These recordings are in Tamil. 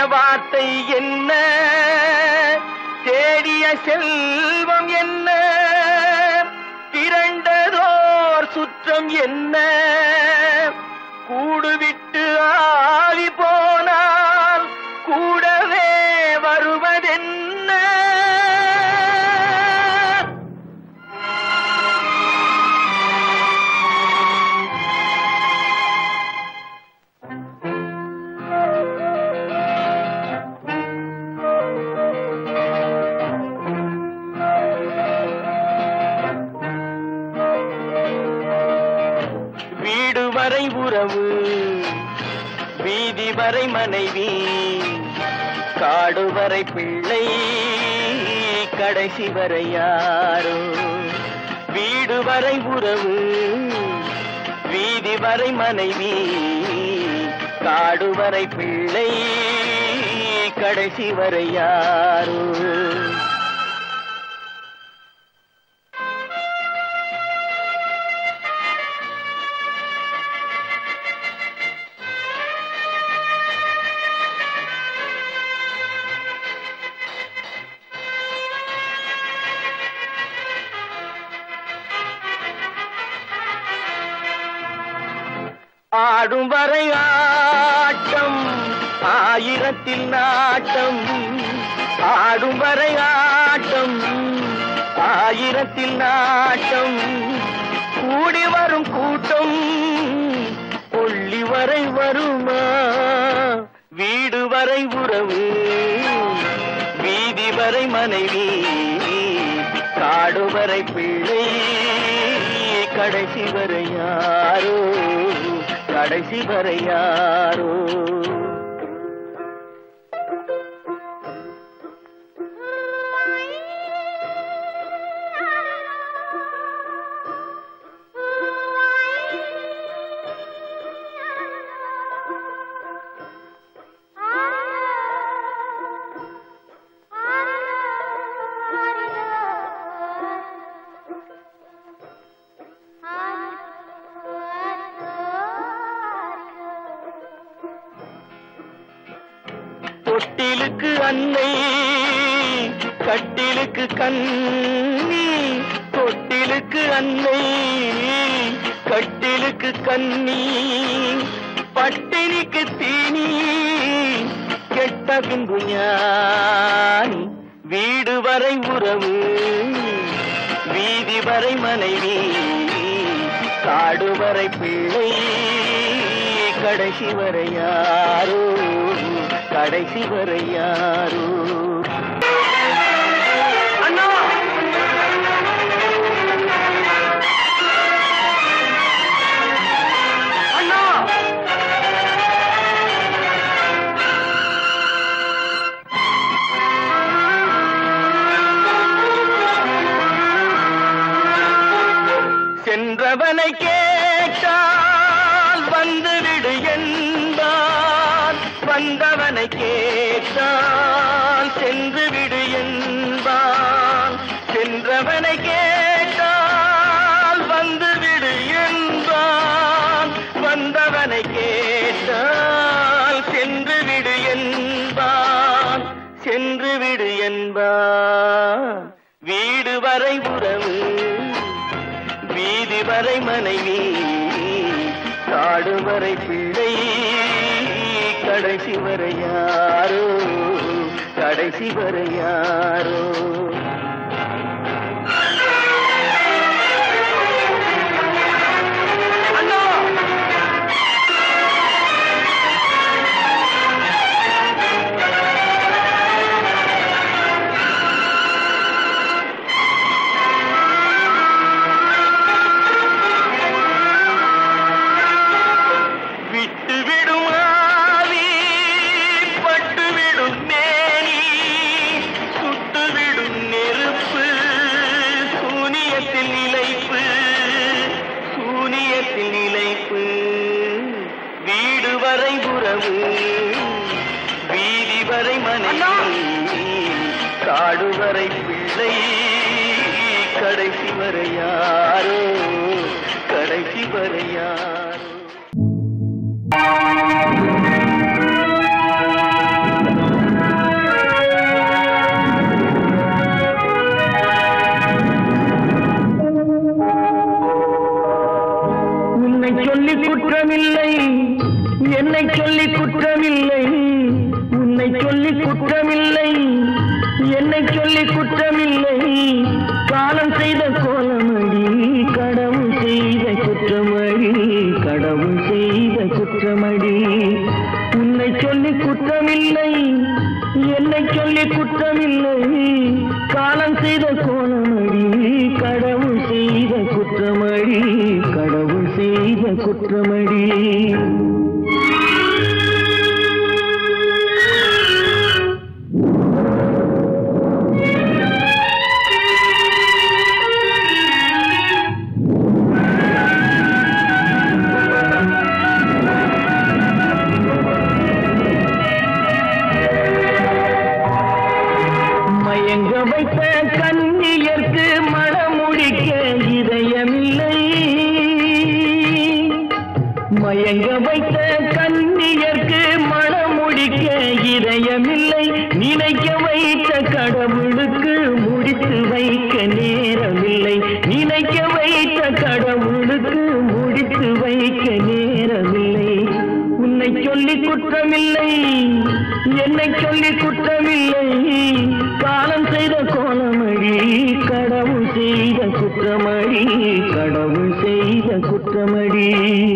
வார்த்தை என்ன தேடிய செல்வம் என்ன திரண்டதோர் சுற்றம் என்ன கூடு விட்டு ஆவி போனால் கூடவே வருவதென்ன வீடு வரை உறவு வீதி வரை மனைவி காடு வரை பிள்ளை கடைசி வரை யாரோ வீடு வரை உறவு வீதி வரை மனைவி காடு வரை பிள்ளை கடைசி வரை யாரோ ஆடும் வரை ஆட்டம் ஆயிரத்தில் நாட்டம் ஆடும் வரை ஆட்டம் ஆயிரத்தில் நாட்டம் கூடி வரும் கூட்டம் கொள்ளி வரை வருமா வீடு வரை உறவு வீதி வரை மனைவி காடு வரை பிள்ளை கடைசி வரை யாரோ கடைசி வரை யாரோ தொட்டிலுக்கு அன்னை கட்டிலுக்கு கண்ணி தொட்டிலுக்கு அன்னை கட்டிலுக்கு கண்ணி பட்டினிக்கு தீனி கெட்ட பின்பு ஞானி வீடு வரை உறவு வீதி வரை மனைவி காடு வரை பிள்ளை கடைசி வரை யாரோ கடைசி வரை யாரோ அண்ணா அண்ணா சென்றவனை கேட்டால் வந்துவிடு என்பான் வந்தவனை கேட்டால் சென்று விடு என்பான் சென்றவனை கேட்டால் வந்துவிடு என்பான் வந்தவனை கேட்டால் சென்று விடு என்பான் சென்று விடு என்பான் வீடு வரை உறவு வீதி வரை மனைவி காடு வரை பிள்ளை கடைசி வரை யாரோ கடைசி வரை யாரோ அண்ணா விட்டு விடும் ஆவி பட்டு விடும் மேனி சுட்டு விடும் நெருப்பு சூனியத்தில் நிலைப்பு சூனியத்தில் நிலைப்பு வீடு வரை உறவு வீதி வரை மனைவி காடு வரை பிள்ளை கடைசி வரை யாரோ கடைசி வரை யாரோ என்னை சொல்லி குற்றமில்லை காலம் செய்த கோலமடி கடவுள் செய்த குற்றமடி கடவுள் செய்த குற்றமடி உன்னை சொல்லி குற்றமில்லை என்னை சொல்லி குற்றமில்லை காலம் செய்த கோலமடி கடவுள் செய்த குற்றமடி கடவுள் செய்த குற்றமடி மயங்க வைத்த கண்ணியர்க்கு மனமுடிக்க இதயமில்லை மயங்க வைத்த கண்ணியர்க்கு மனமுடிக்க இதயமில்லை நினைக்க வைத்த கடவுளுக்கு முடித்து வைக்க நேரமில்லை நினைக்க வைத்த கடவுளுக்கு முடித்து வைக்க நேரமில்லை உன்னை சொல்லி குற்றமில்லை என்னை சொல்லி குற்றமில்லை காலம் செய்த கோலமடி கடவுள் செய்த குற்றமடி கடவுள் செய்த குற்றமடி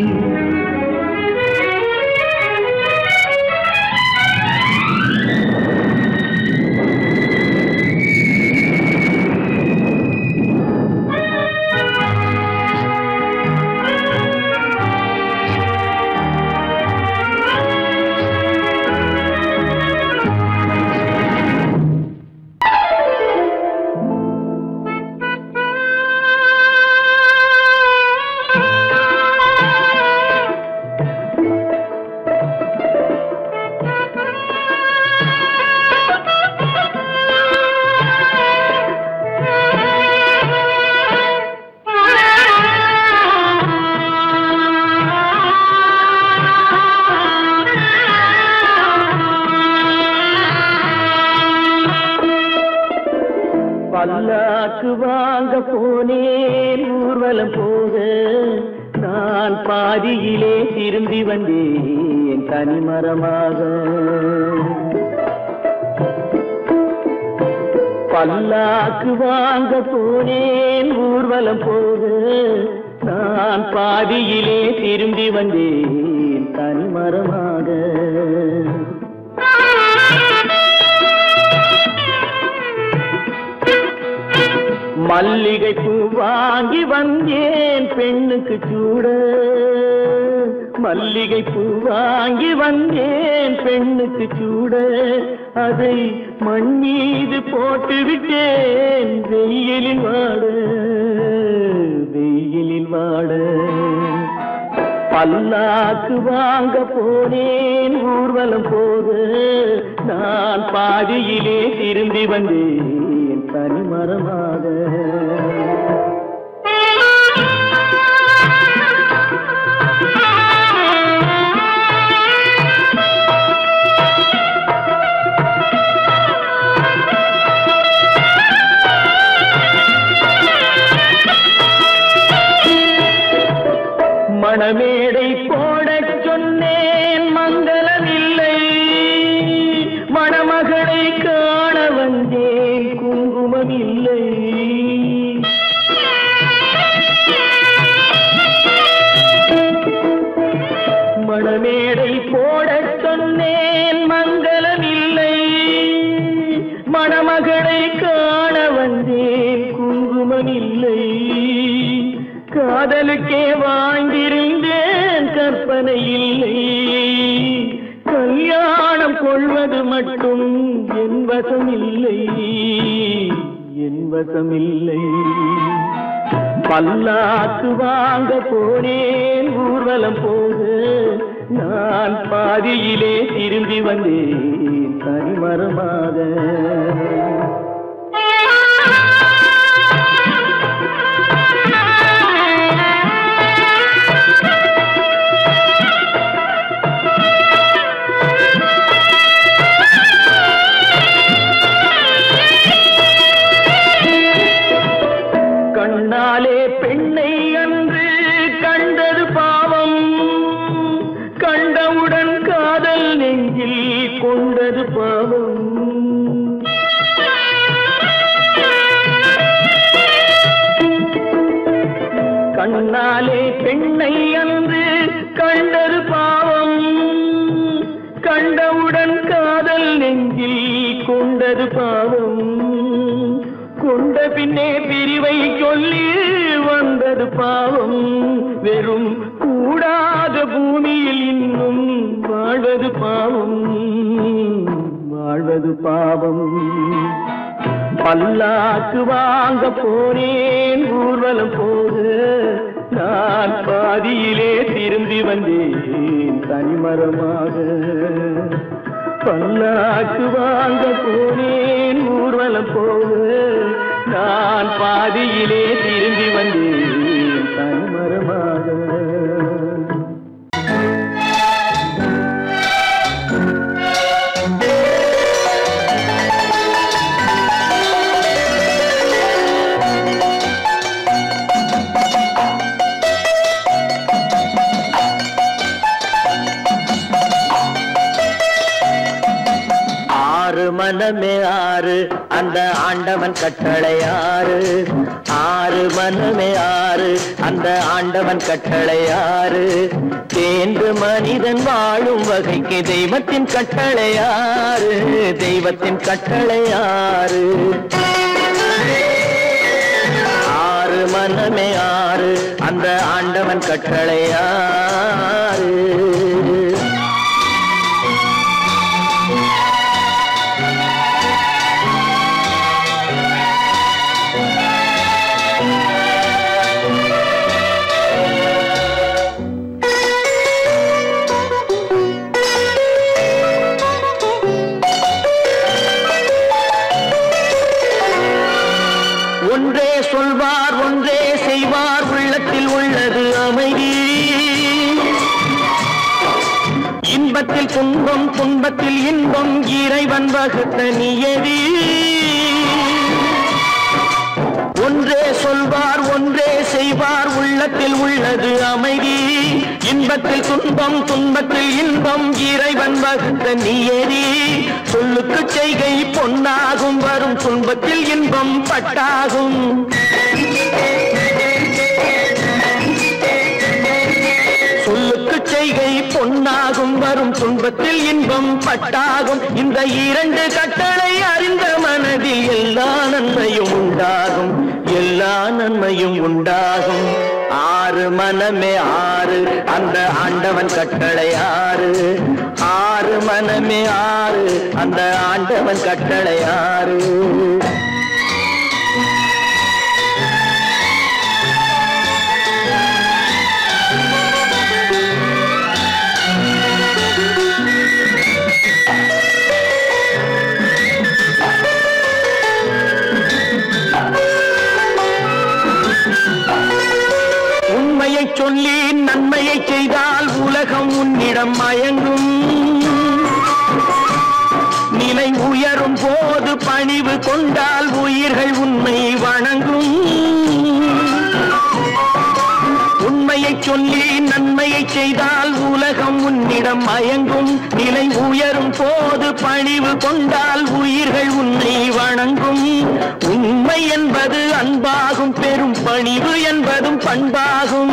பல்லாக்கு வாங்க போனேன் ஊர்வலம் போக நான் பாதியிலே திரும்பி வந்தேன் தனிமரமாக பல்லாக்கு வாங்க போனேன் ஊர்வலம் போக நான் பாதியிலே திரும்பி வந்தேன் தனிமரமாக மல்லிகை பூ வாங்கி வந்தேன் பெண்ணுக்கு சூட மல்லிகை பூ வாங்கி வந்தேன் பெண்ணுக்கு சூட அதை மண் மீது போட்டு விட்டேன் வெயிலில் வாட வெயிலில் வாட பல்லாக்கு வாங்க போனேன் ஊர்வலம் போது நான் பாதியிலே திரும்பி வந்தேன் தனிமரமாக மணமேடை போடச் சொன்னேன் மங்களமில்லை மணமகளை காண வந்தேன் குங்குமமில்லை மணமேடை போடச் சொன்னேன் மங்களமில்லை மணமகளை காண வந்தேன் குங்குமமில்லை காதலுக்கே வாழ்ந்திருந்தேன் கற்பனை இல்லை கல்யாணம் கொள்வது மட்டும் என் வசமில்லை என் வசமில்லை பல்லாக்கு வாங்க போனேன் ஊர்வலம் போக நான் பாதியிலே திரும்பி வந்தேன் தனிமரமாக கண்ணாலே பெண்ணை அன்று கண்டது பாவம் கண்டவுடன் காதல் நெஞ்சில் கொண்டது பாவம் பின்னே பிரிவை சொல்லி வந்தது பாவம் வெறும் கூடாத பூமியில் இன்னும் வாழ்வது பாவம் வாழ்வது பாவம் பல்லாக்கு வாங்க போனேன் ஊர்வலம் போது நான் பாதியிலே திரும்பி வந்தேன் தனிமரமாக பல்லாக்கு வாங்க போனேன் ஊர்வலம் போது நான் பாதியிலே திரும்பி வந்தேன் தனிமரமாக ஆறு மனமே ஆறு அந்த ஆண்டவன் கட்டளை ஆறு ஆறு மனமே ஆறு அந்த ஆண்டவன் கட்டளை ஆறு தேர்ந்து மனிதன் வாழும் வகைக்கு தெய்வத்தின் கட்டளை ஆறு தெய்வத்தின் கட்டளை ஆறு ஆறு மனமே ஆறு அந்த ஆண்டவன் கட்டளை ஆறு ஒன்றே சொல்வார் ஒன்றே செய்வார் உள்ளத்தில் உள்ளது அமைதி இன்பத்தில் துன்பம் துன்பத்தில் இன்பம் இறைவன் வகுத்த நியதி ஒன்றே சொல்வார் ஒன்றே செய்வார் உள்ளத்தில் உள்ளது அமைதி இன்பத்தில் துன்பம் துன்பத்தில் இன்பம் இறைவன் வகுத்த நியதி சொல்லுக்கு செய்கை பொன்னாகும் வரும் துன்பத்தில் இன்பம் பட்டாகும் சொல்லுக்கு செய்கை பொன்னாகும் வரும் துன்பத்தில் இன்பம் பட்டாகும் இந்த இரண்டு கட்டளை அறிந்த மனதில் எல்லா நன்மையும் உண்டாகும் எல்லா நன்மையும் உண்டாகும் ஆறு மனமே ஆறு அந்த ஆண்டவன் கட்டளை ஆறு ஆறு மனமே ஆறு அந்த ஆண்டவன் கட்டளை ஆறு உண்மையை சொல்லி நன்மையை செய்தால் உலகம் உன்னிடம் மயங்கும் நிலை உயரும் போது பணிவு கொண்டால் உயிர்கள் உன்னை வணங்கும் உண்மையை சொல்லி நன்மையை செய்தால் உலகம் உன்னிடம் மயங்கும் நிலை உயரும் போது பணிவு கொண்டால் உயிர்கள் உன்னை வணங்கும் உண்மை என்பது அன்பாகும் பெரும் பணிவு என்பதும் பண்பாகும்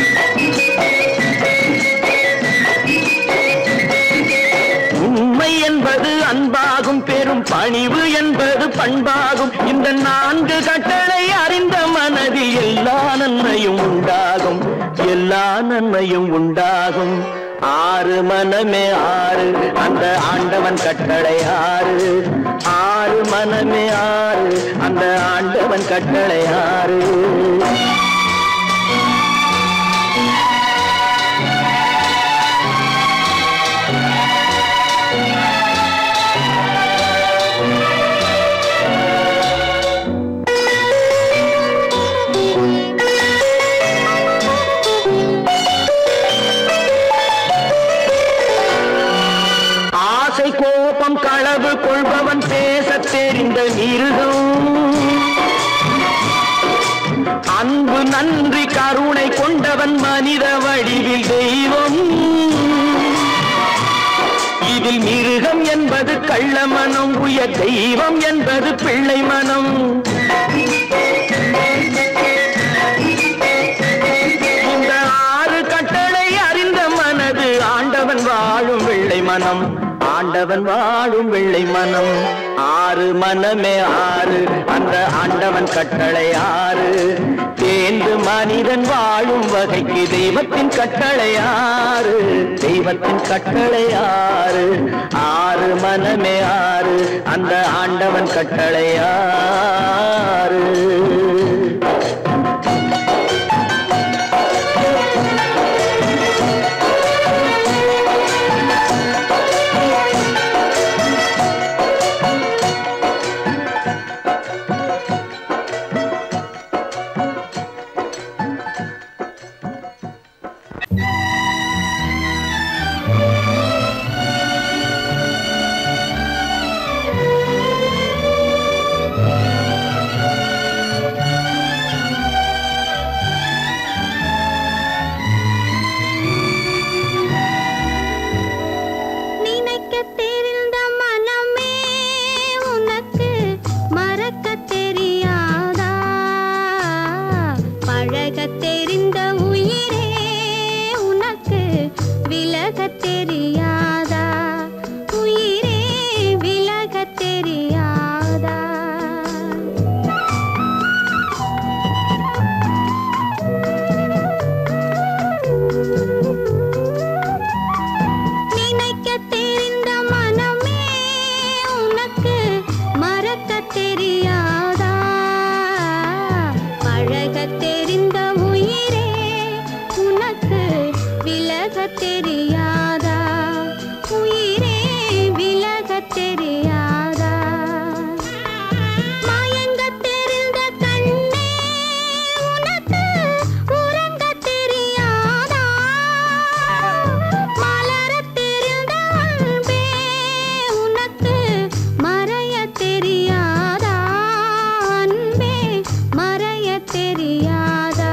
உண்மை என்பது அன்பாகும் பெரும் பணிவு என்பது பண்பாகும் இந்த நான்கு கட்டளை அறிந்த மனதில் எல்லா நன்மையும் உண்டாகும் எல்லா நன்மையும் உண்டாகும் ஆறு மனமே ஆறு அந்த ஆண்டவன் கட்டளை ஆறு ஆறு மனமே ஆறு அந்த ஆண்டவன் கட்டளை ஆறு ஆசை கோபம் களவு கொள்பவன் பேசத் தெரிந்த மிருகம் அன்பு நன்றி கருணை கொண்டவன் மனித வடிவில் தெய்வம் இதில் மிருகம் என்பது கள்ள மனம் உயர் தெய்வம் என்பது பிள்ளை மனம் இந்த ஆறு கட்டளை அறிந்த மனது ஆண்டவன் வாழும் வெள்ளை மனம் ஆண்டவன் வாழும் வெள்ளை மனம் ஆறு மனமே ஆறு அந்த அந்த ஆண்டவன் கட்டளை ஆறு தேர்ந்து மனிதன் வாழும் வகைக்கு தெய்வத்தின் கட்டளை ஆறு தெய்வத்தின் கட்டளை ஆறு ஆறு மனமே ஆறு அந்த ஆண்டவன் கட்டளை ஆறு நினைக்க தெரிந்த மனமே உனக்கு மறக்க தெரியாதா பழக தெரிந்த உயிரே உனக்கு விலக தெரியாதா உயிரே விலக தெரியாதா நினைக்க தெரிந்த மனமே உனக்கு மறக்க தெரியாதா பழக தெரிந்த உயிரே உனக்கு விலக தெரியாதா உயிரே விலக தெரியாதா மயங்க தெரிந்த கண்ணே உனக்கு உறங்க தெரியாதா மலரத் தெரிந்த அன்பே உனக்கு மறையத் தெரியாதா அன்பே மறையத் தெரியாதா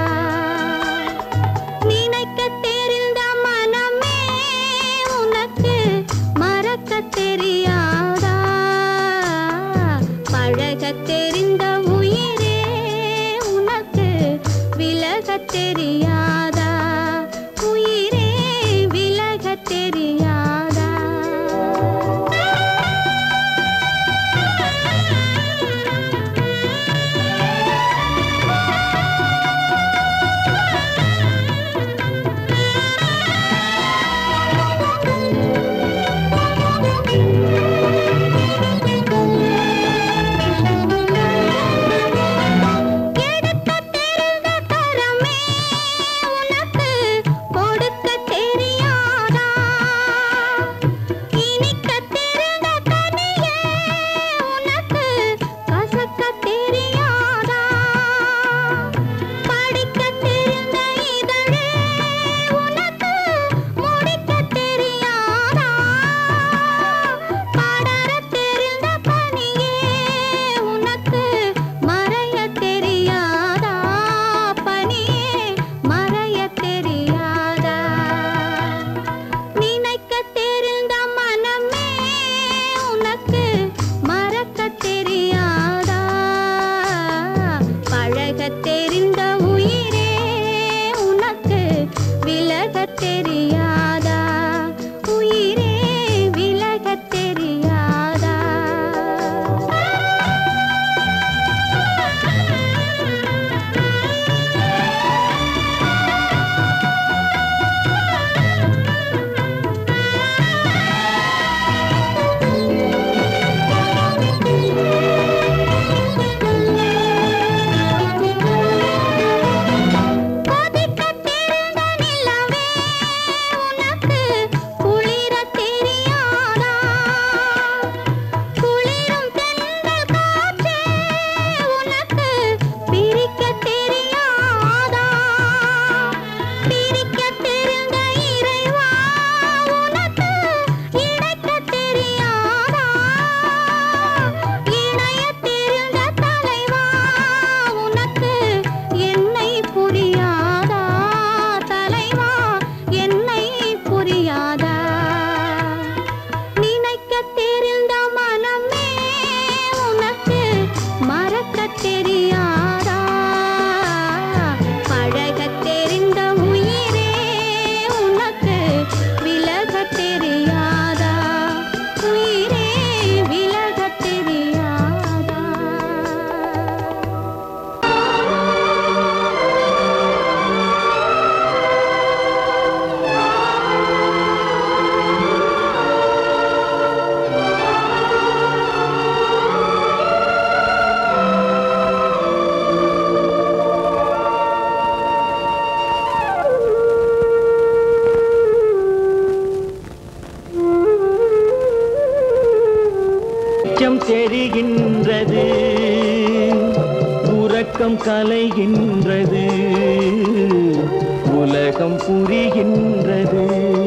நினைக்கத் தெரிந்த மனமே உனக்கு மறக்கத் தெரியாதா பழகத் தெரிந்த உயிரே உனக்கு விலகத் தெரியாதா உயிரே விலகத் தெரியாதா எடுக்க தெரிந்த கரமே உறக்கம் கலைகின்றது உலகம் புரிகின்றது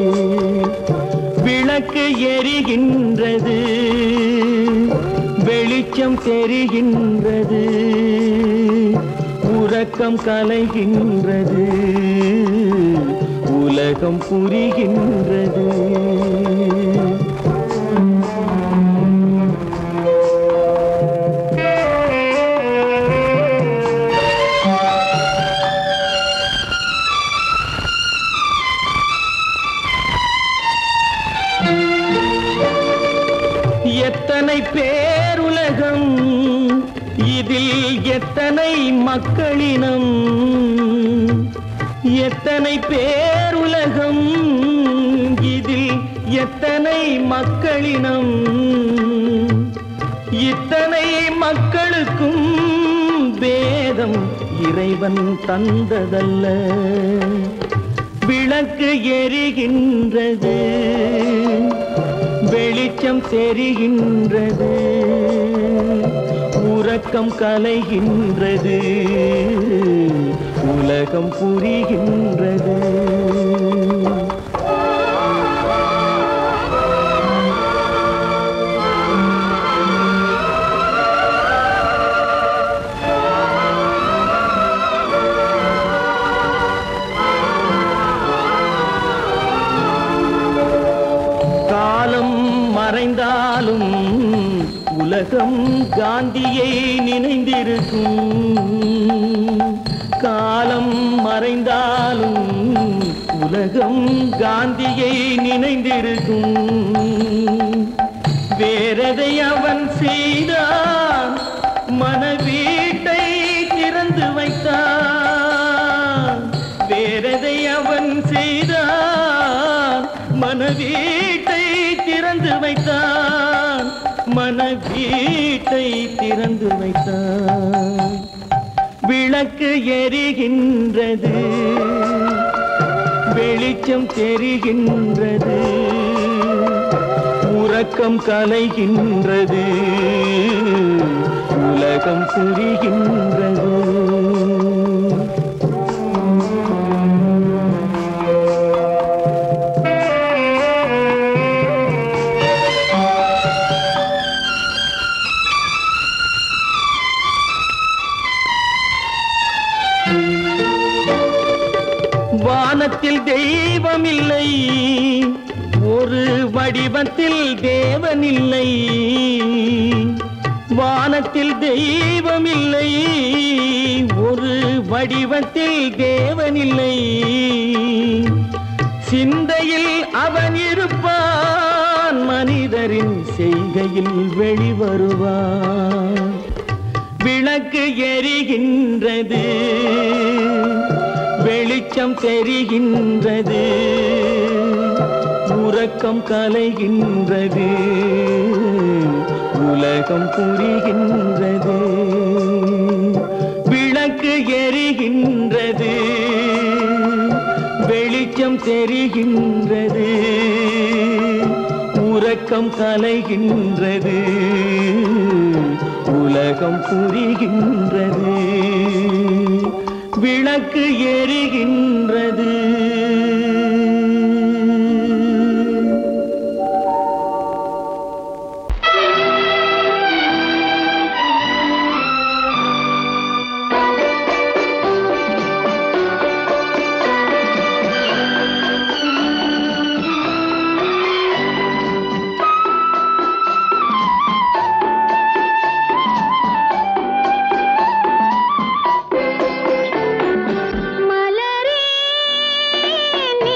விளக்கு எரிகின்றது வெளிச்சம் தெரிகின்றது உறக்கம் கலைகின்றது உலகம் புரிகின்றது எத்தனை பேருலகம் இதில் எத்தனை மக்களினம் எத்தனை பேருலகம் இதில் எத்தனை மக்களினம் இத்தனை மக்களுக்கும் வேதம் இறைவன் தந்ததல்ல விளக்கு எரிகின்றது வெளிச்சம் தெரிகின்றது உறக்கம் கலைகின்றது உலகம் புரிகின்றது காலம் மறைந்தாலும் உலகம் காந்தியை நினைந்திருக்கும் காலம் மறைந்தாலும் உலகம் காந்தியை நினைந்திருக்கும் வேறதை அவன் செய்தான் மனவீட்டை திறந்து வைத்தான் வேறதை அவன் செய்தான் மனவீட்டை திறந்து வைத்தான் மனவீட்டை திறந்து வைத்தான் விளக்கு எரிகின்றது வெளிச்சம் தெரிகின்றது உறக்கம் கலைகின்றது உலகம் புரிகின்றது வானத்தில் தெய்வம் இல்லை ஒரு வடிவத்தில் தேவன் இல்லை வானத்தில் தெய்வம் இல்லை ஒரு வடிவத்தில் தேவன் இல்லை சிந்தையில் அவன் இருப்பான் மனிதரின் செய்கையில் வெளிவருவான் விளக்கு எரிகின்றது வெளிச்சம் தெரிகின்றது உறக்கம் கலைகின்றது உலகம் புரிகின்றது விளக்கு எரிகின்றது வெளிச்சம் தெரிகின்றது உறக்கம் கலைகின்றது உலகம் புரிகின்றது விளக்கு எரிகின்றது மலரே நீ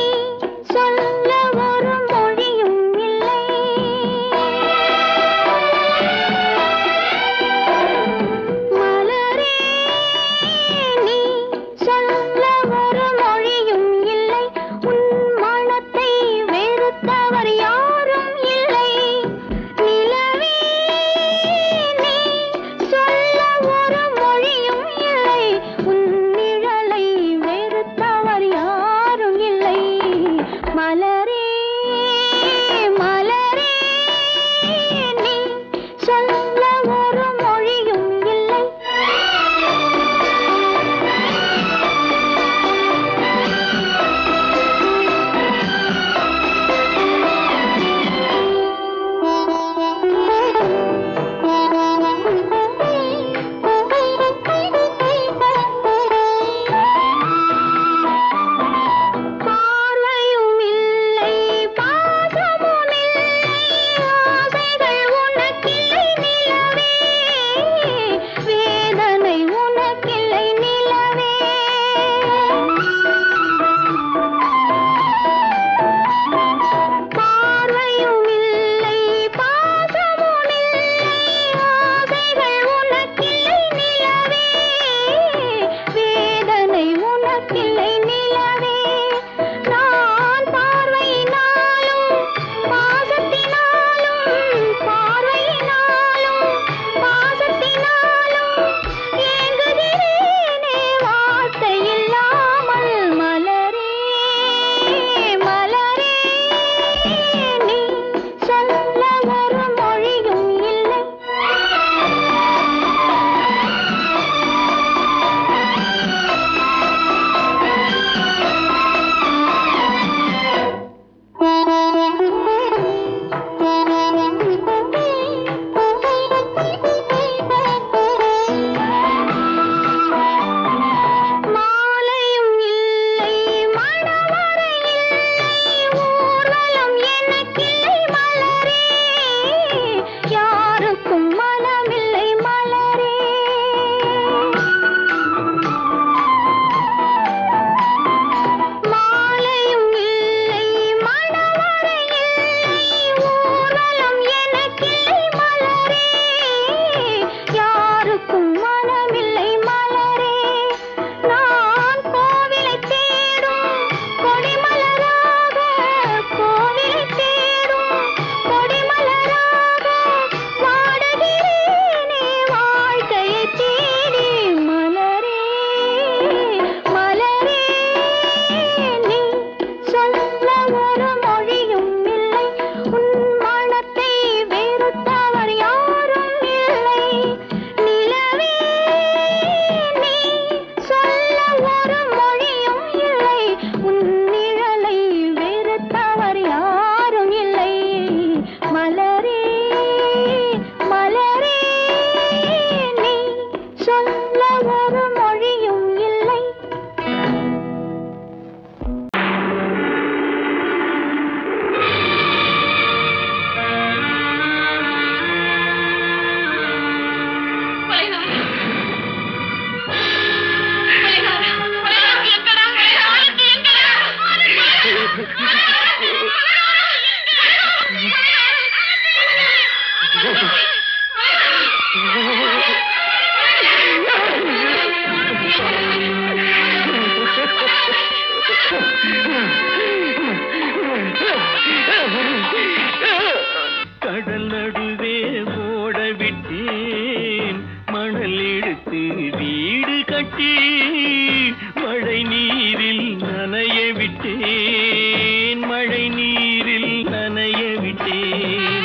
எடுத்து வீடு கட்டி மழை நீரில் நனைய விட்டேன் மழை நீரில் நனைய விட்டேன்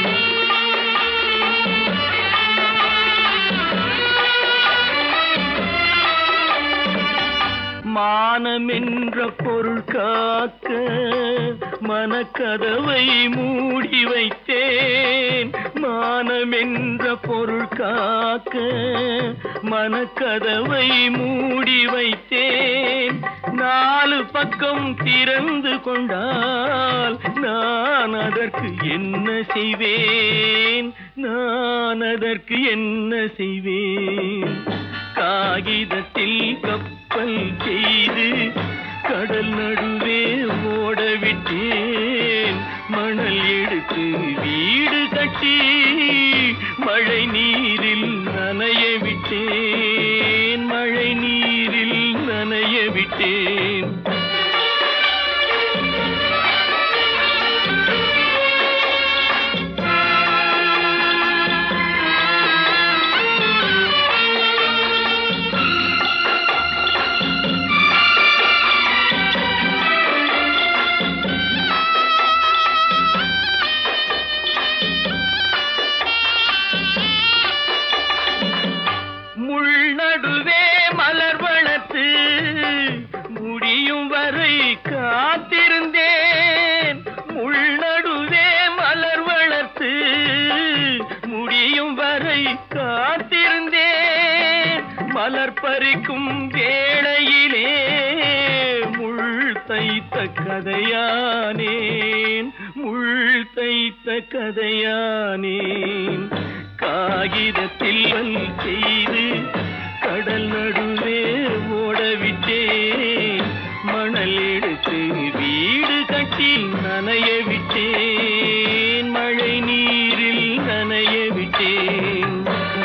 மானம் என்ற பொருள் காக்க மனக்கதவை மூடி வைத்தேன் மானம் என்ற பொருள் காக்க மனக்கதவை மூடி வைத்தேன் நாலு பக்கம் திறந்து கொண்டால் நான் அதற்கு என்ன செய்வேன் நான் அதற்கு என்ன செய்வேன் காகிதத்தில் கப்பல் செய்து கடல் நடுவே ஓட விட்டேன் மணல் எடுத்து வீடு கட்டி மழை நீரில் நனைய விட்டேன் மழை நீரில் நனைய விட்டேன் முள் நடுவே மலர் வளர்த்து முடியும் வரை காத்திருந்தேன் முள் நடுவே மலர் வளர்த்து முடியும் வரை காத்திருந்தேன் மலர் பறிக்கும் வேளையிலே முள் தைத்த கதையானேன் முள் தைத்த கதையானேன் காகிதத்தில் வல் செய்து கடல் நடுவே ஓடவிட்டேன் மணல் எடுத்து வீடு கட்டி நனைய விட்டேன் மழை நீரில் நனைய விட்டேன்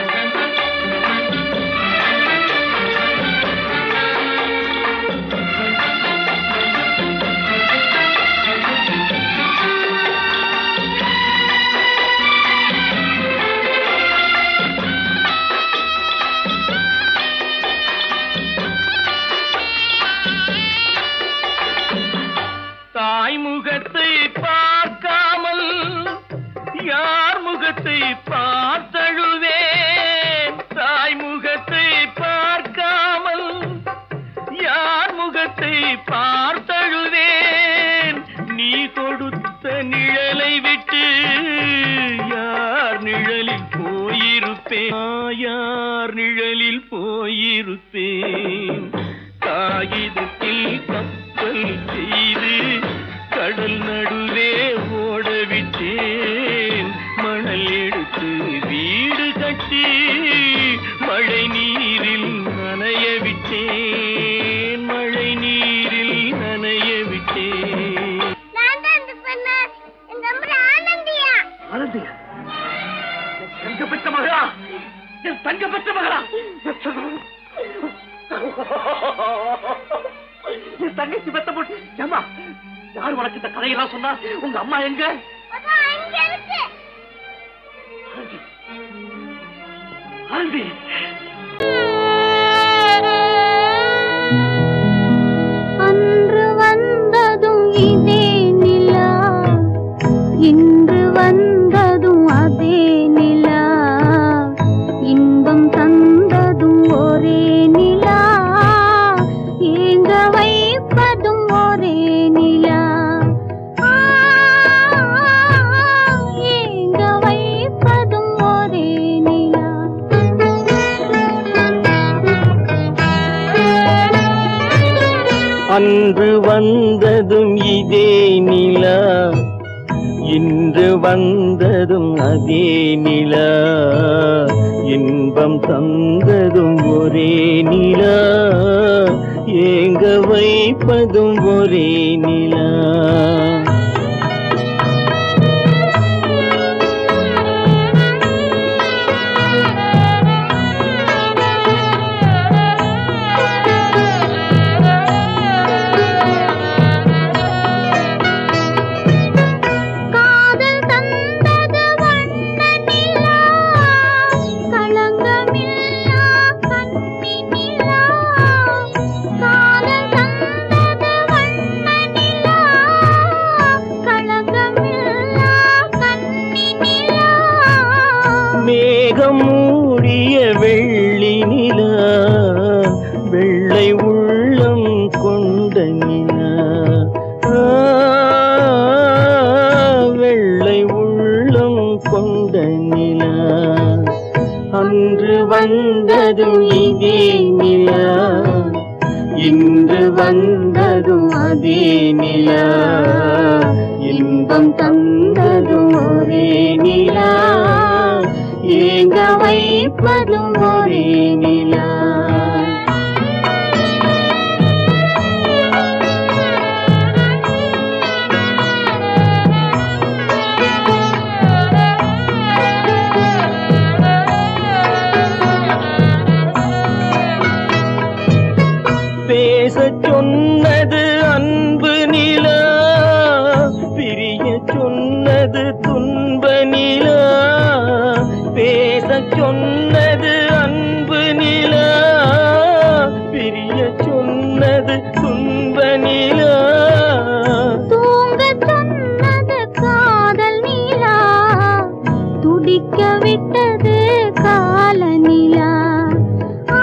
தாய் முகத்தை பார்க்காமல் யார் முகத்தை பார்த்தழுவேன் தாய் முகத்தை பார்க்காமல் யார் முகத்தை பார்த்தழுவேன் நீ கொடுத்த நிழலை விட்டு யார் நிழலில் போயிருப்பேன் ஆ, யார் நிழலில் போயிருப்பேன் காகிதத்தில் கப்பல் செய்து கடல் நடுவே ஓடவிட்டேன் மணல் எடுத்து வீடு கட்டி மழை நீரில் நனைய விட்டேன் மழை நீரில் நனைய விட்டேன் நான் தான் இந்த பொண்ணு எங்க அம்மா ஆனந்தியா ஆனந்தியா தங்க பெற்ற மகளா என் தங்க பெற்ற மகளா என் தங்கச்சி பெத்த போட்டு ஏமா யார் உனக்கு இந்த கதையெல்லாம் சொன்னா உங்க அம்மா எங்க அதான் அங்க இருக்கு ஆனந்தி அன்று வந்ததும் இதே நிலா இன்று வந்ததும் அதே நிலா இன்பம் தந்ததும் ஒரே நிலா ஏங்க வைப்பதும் ஒரே நிலா ஆ, ஏங்க வைப்பதும் ஒரே நிலா அன்று வந்ததும் இதே நிலா இன்று வந்ததும் அதே நிலா இன்பம் தந்ததும் ஒரே நிலா ஏங்க வைப்பதும் ஒரே நிலா காதல் தந்தது வண்ண நிலா களங்கமில்லா கண்ண வந்ததும் இதே நிலா இன்று வந்ததும் அதே நிலா இன்பம் தந்ததும் ஒரே நிலா ஏங்க வைப்பதும் ஒரே நிலா பேசச் சொன்னது அன்பு நிலா பிரிய சொன்னது துன்ப நிலா பேசச் சொன்னது அன்பு நிலா பிரிய சொன்னது துன்ப நிலா தூங்கச் சொன்னது காதல் நிலா துடிக்க விட்டது கால நிலா ஆ,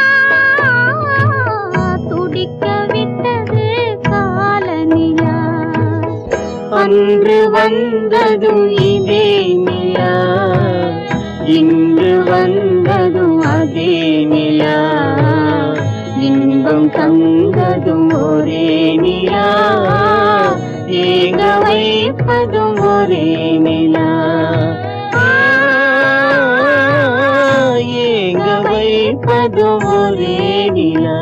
துடிக்க விட்டது கால நிலா அன்று வந்ததும் இதே நிலா இன்று வந்ததும் அதே நிலா இன்பம் தந்ததும் ஒரே நிலா ஏங்க வைப்பதும் ஒரே நிலா ஆ, ஏங்க வைப்பதும் ஒரே நிலா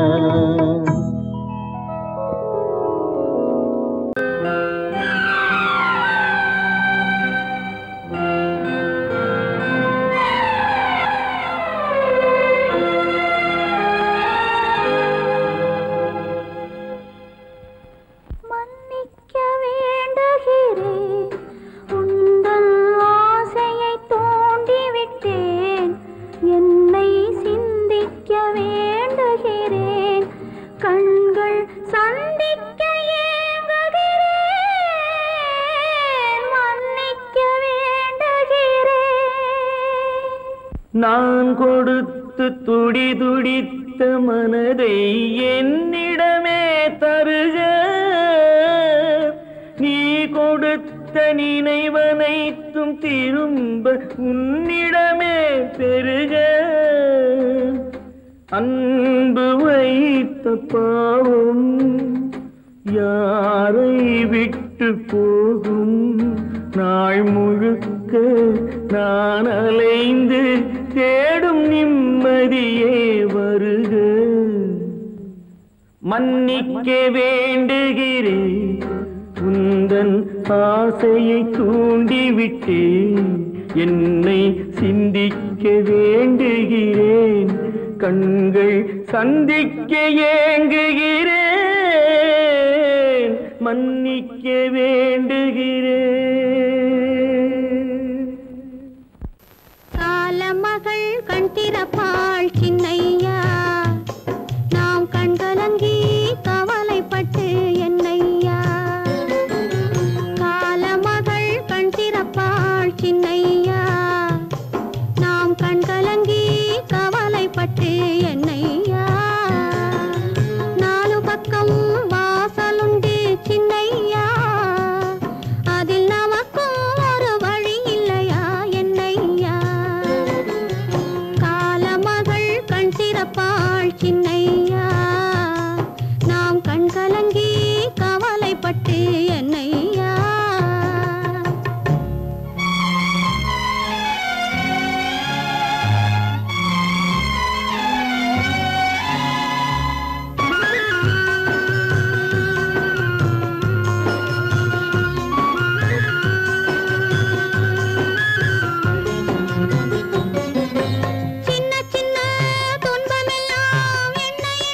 மன்னிக்க வேண்டுகிறேன் உந்தன் ஆசையை தூண்டிவிட்டேன் என்னை சிந்திக்க வேண்டுகிறேன் கண்கள் சந்திக்க ஏங்குகிறேன் மன்னிக்க வேண்டுகிறேன் நான் கொடுத்து துடி துடித்த மனதை என்னிடமே தருக நீ கொடுத்த நினைவனைத்தும் திரும்ப உன்னிடமே பெருக அன்பு வைத்த பாவம் யாரை விட்டு போகும் நாள் முழுக்க நான் அலைந்து தேடும் நிம்மதியே வருக மன்னிக்க வேண்டுகிறேன் உந்தன் ஆசையை தூண்டிவிட்டேன் என்னை சிந்திக்க வேண்டுகிறேன் கண்கள் சந்திக்க ஏங்குகிறேன் மன்னிக்க வேண்டுகிறேன் காலமகள் கண் திறப்பாள் சின்னையா நாம் கண்கலங்கி கவலைப்பட்டு என்னையா காலமகள் கண் திறப்பாள் சின்னையா நாம் கண்கலங்கி கவலைப்பட்டு என்னையா நாலு பக்கம் வாசலுண்டு சின்னையா அதில் நமக்கும் ஒரு வழி இல்லையா என்னையா காலமகள் கண் திறப்பாள் சின்னையா நாம் கண் கலங்கி கவலைப்பட்டு என்னையா சின்ன சின்ன துன்பமெல்லாம் என்னை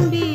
தம்பி